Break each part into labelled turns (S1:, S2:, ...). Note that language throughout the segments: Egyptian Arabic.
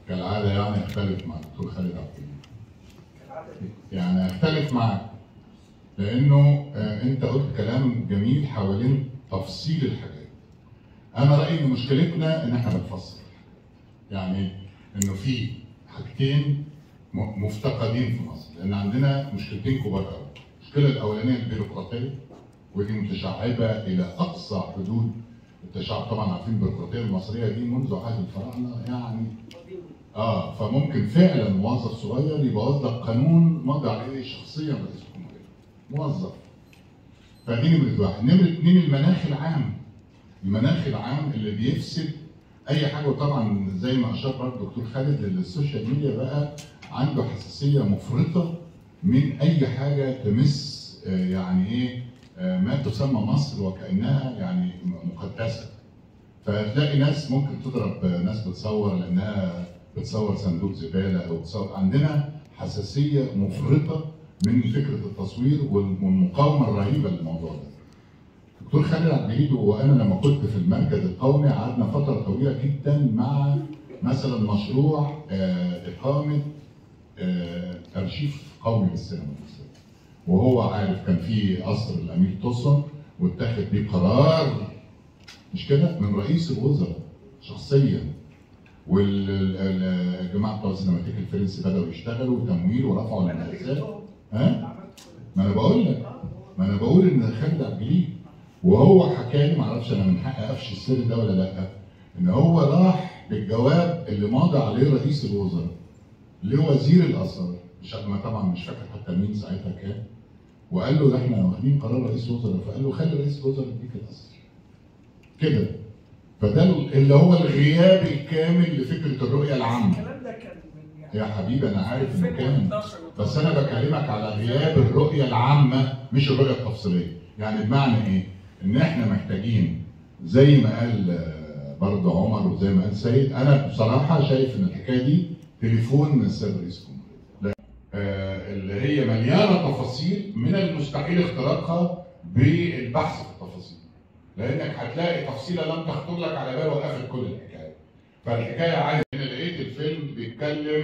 S1: كالعاده يعني اختلف مع الدكتور خالد عبد الجليل يعني اختلف معك لانه آه، انت قلت كلام جميل حوالين تفصيل الحاجات انا رايي ان مشكلتنا ان احنا بنفصل يعني انه في حاجتين م- مفتقدين في مصر لان عندنا مشكلتين كبار قوي المشكله الاولانيه البيروقراطيه ودي متشعبه الى اقصى حدود التشعب طبعا عارفين البيروقراطيه المصريه دي منذ عهد الفراعنه يعني اه فممكن فعلا موظف صغير يبوظ لك قانون مضى عليه شخصيا رئيس الجمهوريه موظف فدي نمره واحد نمره اثنين المناخ العام المناخ العام اللي بيفسد اي حاجه وطبعا زي ما اشار برضه الدكتور خالد السوشيال ميديا بقى عنده حساسيه مفرطه من اي حاجه تمس آه، يعني ايه آه، ما تسمى مصر وكانها يعني مقدسه فتلاقي ناس ممكن تضرب ناس بتصور لانها بتصور صندوق زباله او بتصور عندنا حساسيه مفرطه من فكره التصوير والمقاومه الرهيبه للموضوع ده. دكتور خالد عبد الجليل وانا لما كنت في المركز القومي قعدنا فتره طويله جدا مع مثلا مشروع آه، اقامه آه، ارشيف قومي للسينما المصريه. وهو عارف كان في قصر الامير توسون واتخذ بيه قرار مش كده من رئيس الوزراء شخصيا والجماعه بتوع السينماتيك الفرنسي بداوا يشتغلوا تمويل ورفعوا المنافسات ها؟ ما انا بقول لك ما انا بقول ان خالد عبد الجليل وهو حكى لي معرفش انا من حقي افشي السر ده ولا لا ان هو راح بالجواب اللي ماضى عليه رئيس الوزراء لوزير الاثار مش ما طبعا مش فاكر حتى مين ساعتها كان وقال له ده احنا واخدين قرار رئيس الوزراء فقال له خلي رئيس الوزراء يديك الاثر كده فده اللي هو الغياب الكامل لفكره الرؤيه العامه
S2: الكلام ده كان من يعني
S1: يا حبيبي انا عارف انه كان
S2: 2011
S1: بس انا بكلمك على غياب الرؤيه العامه مش الرؤيه التفصيليه يعني بمعنى ايه ان احنا محتاجين زي ما قال آه، برضه عمر وزي ما قال سيد انا بصراحه شايف ان الحكايه دي تليفون من السيد رئيس الجمهوريه لا. آه، اللي هي مليانه تفاصيل من المستحيل اختراقها بالبحث في التفاصيل لانك هتلاقي تفصيله لم تخطر لك على بال وقفت كل الحكايه فالحكايه عايز انا لقيت الفيلم بيتكلم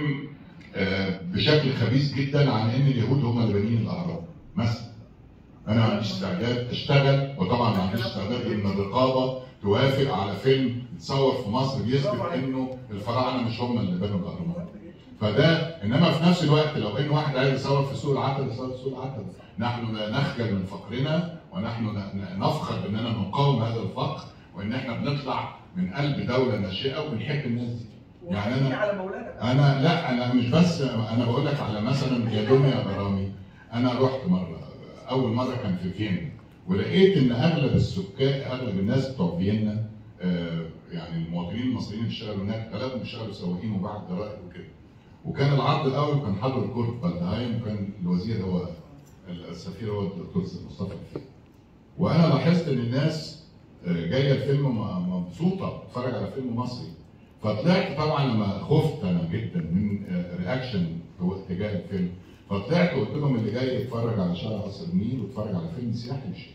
S1: آه، بشكل خبيث جدا عن ان اليهود هم اللي بانيين الاهرام مثلا انا ما عنديش استعداد اشتغل وطبعا ما عنديش استعداد ان الرقابه توافق على فيلم يتصور في مصر بيثبت انه الفراعنه مش هم اللي بنوا الاهرامات فده انما في نفس الوقت لو ان واحد عايز يصور في سوق العتبه يصور في سوق العتبه نحن لا نخجل من فقرنا ونحن ن- ن- نفخر باننا نقاوم هذا الفقر وان احنا بنطلع من قلب دوله ناشئه وبنحب الناس دي يعني أنا-
S2: وحاطين على مولانا
S1: انا لا انا مش بس انا بقول لك على مثلا يا دومي يا غرامي انا رحت مره اول مره كان في فيينا ولقيت ان اغلب السكان اغلب الناس بتوع فيينا آه، يعني المواطنين المصريين اللي اشتغلوا هناك اغلبهم بيشتغلوا سواقين وباع جرائد وكده وكان العرض الاول كان حضر كورت فالدهايم وكان الوزير هو السفير هو الدكتور مصطفى الفيل وانا لاحظت ان الناس آه، جايه الفيلم م- مبسوطه تتفرج على فيلم مصري فطلعت طبعا لما خفت انا جدا من آه، رياكشن تجاه الفيلم فطلعت وقلت لهم اللي جاي يتفرج على شارع قصر النيل ويتفرج على فيلم سياحي مش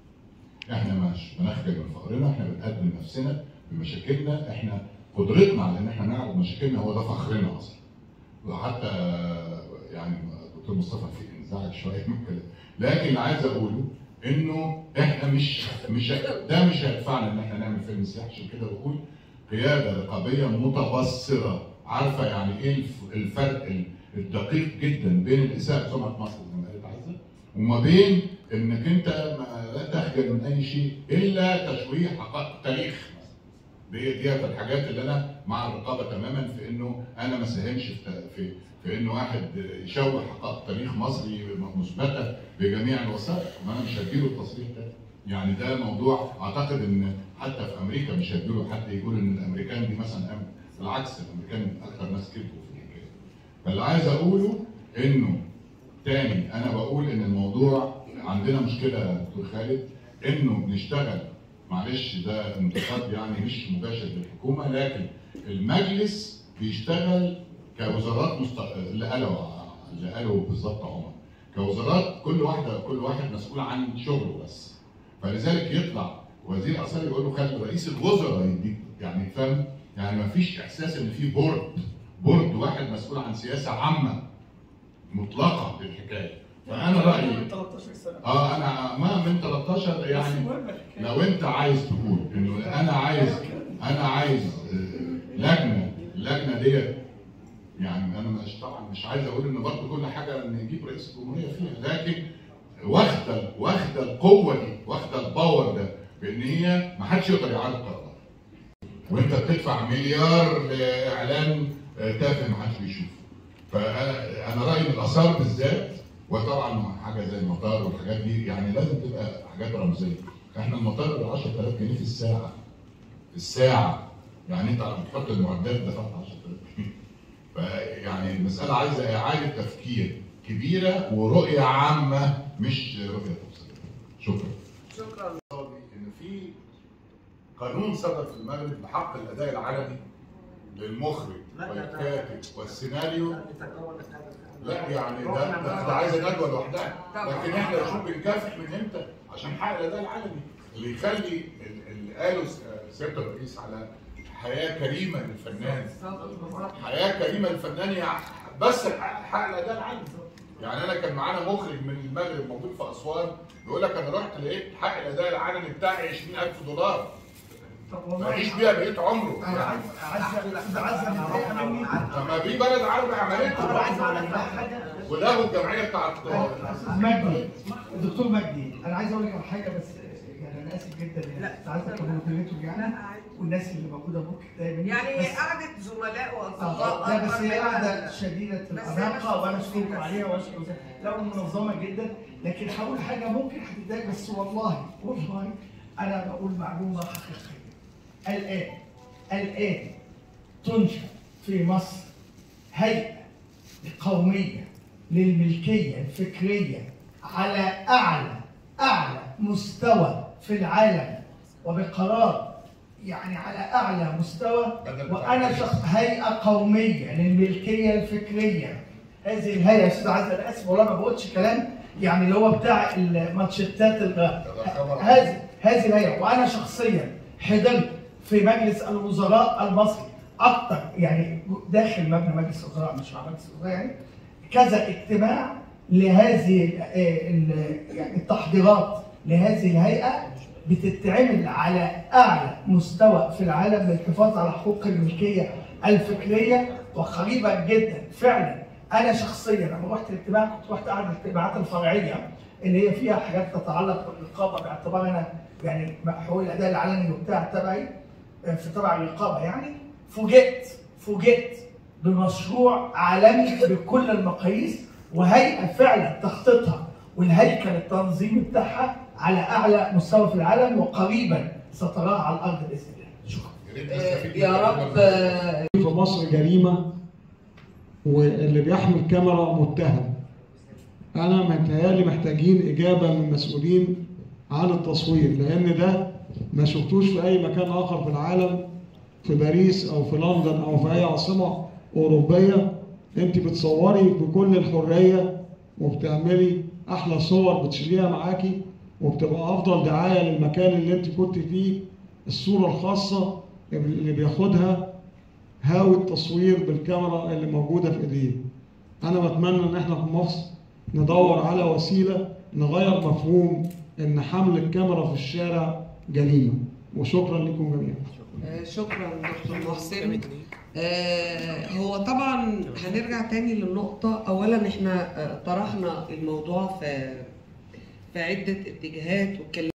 S1: إلهي. احنا مش بنخجل من فقرنا احنا بنقدم نفسنا بمشاكلنا احنا قدرتنا على ان احنا نعرض مشاكلنا هو ده فخرنا اصلا وحتى آه، يعني دكتور مصطفى في انزعج شويه من الكلام لكن اللي عايز اقوله انه احنا مش مش ده مش هيدفعنا ان احنا نعمل فيلم سياحي عشان كده بقول قياده رقابيه متبصره عارفه يعني ايه الف- الفرق ال- الدقيق جدا بين الاساءه سمعه مصر زي ما قالت عايزه وما بين انك انت ما- لا تخجل من اي شيء الا تشويه حقائق التاريخ مثلا دي ديت الحاجات اللي انا مع الرقابه تماما في انه انا ما ساهمش في ت- في في انه واحد يشوه حقائق تاريخ مصري مثبته بجميع الوسائط ما انا مش هديله التصريح ده يعني ده موضوع اعتقد ان حتى في امريكا مش هيديله حد يقول ان الامريكان دي مثلا أم بالعكس الامريكان اكثر ناس كذبوا في الحكايه فاللي عايز اقوله انه تاني انا بقول ان الموضوع عندنا مشكله يا دكتور خالد انه بنشتغل معلش ده انتقاد يعني مش مباشر للحكومه لكن المجلس بيشتغل كوزارات مست... اللي قاله اللي قاله بالظبط عمر كوزارات كل واحده كل واحد مسؤول عن شغله بس فلذلك يطلع وزير اثار يقول له خلي رئيس الوزراء يديك يعني فاهم يعني ما فيش احساس ان في بورد بورد واحد مسؤول عن سياسه عامه مطلقه للحكايه فانا رايي
S2: من 13 سنه
S1: اه انا ما من 13
S2: بس
S1: يعني
S2: مهم الحكاية.
S1: لو انت عايز تقول انه انا عايز انا عايز آه، لجنه اللجنه ديت يعني انا مش طبعا مش عايز اقول ان برضه كل حاجه نجيب رئيس الجمهوريه فيها لكن واخده واخده القوه دي واخده الباور ده بان هي ما حدش يقدر يعارض قرارات وانت بتدفع مليار لاعلان آه، تافه ما حدش بيشوفه فانا انا رايي ان الاثار بالذات وطبعا حاجه زي المطار والحاجات دي يعني لازم تبقى حاجات رمزيه احنا المطار ب 10000 جنيه في الساعه في الساعه يعني انت لما بتحط المعدات دفعت 10000 جنيه فيعني المساله عايزه اعاده تفكير كبيره ورؤيه عامه مش رؤيه تفصيليه شكرا
S2: شكرا
S1: ان في قانون صدر في المغرب بحق الاداء العلني للمخرج
S2: لا، لا، لا.
S1: والكاتب والسيناريو
S2: نتكون هذا
S1: لا يعني ده ده, ده عايزه جدول لوحدها لكن احنا شوف بنكافح من امتى عشان نحقق الاداء العالمي اللي يخلي ال- اللي قاله س- سياده الرئيس على حياه كريمه للفنان حياه كريمه للفنان يعني بس حقق الاداء العالمي يعني انا كان معانا مخرج من المغرب موجود في اسوان بيقول لك انا رحت لقيت حق الاداء العالمي بتاعي 20000 دولار
S2: طب والله
S1: معيش بيها بقيت عمره
S2: انا عايز عايز استاذ عايز متضايقه مني
S1: فما في بلد عربي
S2: انا
S1: عملته
S2: عايز اقول لك على حاجه
S1: ولغوا الجمعيه بتاعت
S3: استاذ مجدي الدكتور مجدي انا عايز اقول لك على حاجه بس يعني انا اسف جدا يعني
S2: لا.
S3: انت عايزك كمودريتور يعني والناس اللي موجوده ممكن تضايق مني
S2: يعني
S3: بس
S2: قعدة زملاء
S3: آه،
S2: واصدقاء
S3: لا بس
S2: أكبر
S3: هي
S2: من-
S3: قاعده شديده
S2: بس هي
S3: الاناقه
S2: مش-
S3: وانا اشكركم عليها واشكر لا منظمه جدا لكن هقول حاجه ممكن هتتضايق بس والله والله انا بقول معلومه حقيقيه الان الان تنشا في مصر هيئه قوميه للملكيه الفكريه على اعلى اعلى مستوى في العالم وبقرار يعني على اعلى مستوى وانا شخص هيئه قوميه للملكيه الفكريه هذه الهيئه يا استاذ عزيز انا اسف والله ما بقولش كلام يعني اللي هو بتاع الماتشيتات ال- هذه هذه الهيئه وانا شخصيا حضرت في مجلس الوزراء المصري اكثر يعني داخل مبنى مجلس الوزراء مش مع مجلس الوزراء يعني كذا اجتماع لهذه ال- ال- يعني التحضيرات لهذه الهيئه بتتعمل على اعلى مستوى في العالم للحفاظ على حقوق الملكيه الفكريه وقريبه جدا فعلا انا شخصيا لما رحت الاجتماع كنت رحت احد الاجتماعات الفرعيه اللي هي فيها حاجات تتعلق بالرقابه باعتبار انا يعني حقوق الاداء العلني وبتاع تبعي في تبع الرقابه يعني فوجئت فوجئت بمشروع عالمي بكل المقاييس وهيئه فعلا تخطيطها والهيكل التنظيمي بتاعها على اعلى مستوى في العالم وقريبا ستراها على الارض باذن الله شكرا
S1: ريت نستفيد من
S2: يا
S1: الكلام
S2: رب
S1: ده.
S4: في مصر جريمة واللي بيحمل كاميرا متهم أنا متهيألي محتاجين إجابة من مسؤولين عن التصوير لأن ده ما شفتوش في أي مكان آخر في العالم في باريس أو في لندن أو في أي عاصمة أوروبية أنت بتصوري بكل الحرية وبتعملي أحلى صور بتشيليها معاكي وبتبقى أفضل دعاية للمكان اللي أنت كنت فيه الصورة الخاصة اللي بياخدها هاوي التصوير بالكاميرا اللي موجودة في ايديه انا بتمنى ان احنا في مصر ندور على وسيلة نغير مفهوم ان حمل الكاميرا في الشارع جريمة وشكرا لكم جميعا
S5: آه، شكرا دكتور محسن آه، هو طبعا هنرجع تاني للنقطة أولا احنا آه، طرحنا الموضوع في في عدة اتجاهات واتكلمنا